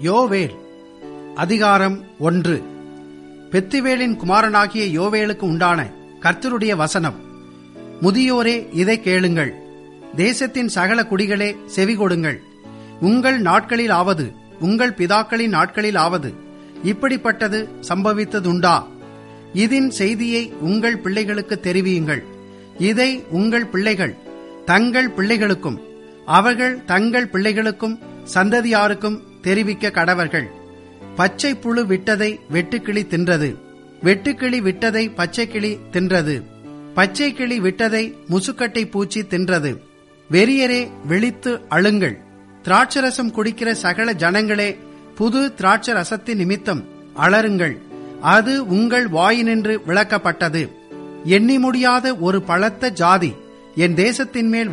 யோவேல் அதிகாரம் ஒன்று பெத்துவேலின் குமாரனாகிய யோவேலுக்கு உண்டான கர்த்தருடைய வசனம் முதியோரே இதை கேளுங்கள் தேசத்தின் சகல குடிகளே செவி கொடுங்கள் உங்கள் நாட்களில் ஆவது உங்கள் பிதாக்களின் நாட்களில் ஆவது இப்படிப்பட்டது சம்பவித்ததுண்டா இதன் செய்தியை உங்கள் பிள்ளைகளுக்கு தெரிவியுங்கள் இதை உங்கள் பிள்ளைகள் தங்கள் பிள்ளைகளுக்கும் அவர்கள் தங்கள் பிள்ளைகளுக்கும் சந்ததியாருக்கும் தெரிவிக்க கடவர்கள் பச்சை புழு விட்டதை வெட்டுக்கிளி தின்றது வெட்டுக்கிளி விட்டதை பச்சை கிளி தின்றது பச்சை கிளி விட்டதை முசுக்கட்டை பூச்சி தின்றது வெறியரே விழித்து அழுங்கள் திராட்சரசம் குடிக்கிற சகல ஜனங்களே புது திராட்சரசத்தின் நிமித்தம் அலறுங்கள் அது உங்கள் வாயினின்று விளக்கப்பட்டது எண்ணி முடியாத ஒரு பலத்த ஜாதி என் தேசத்தின் மேல்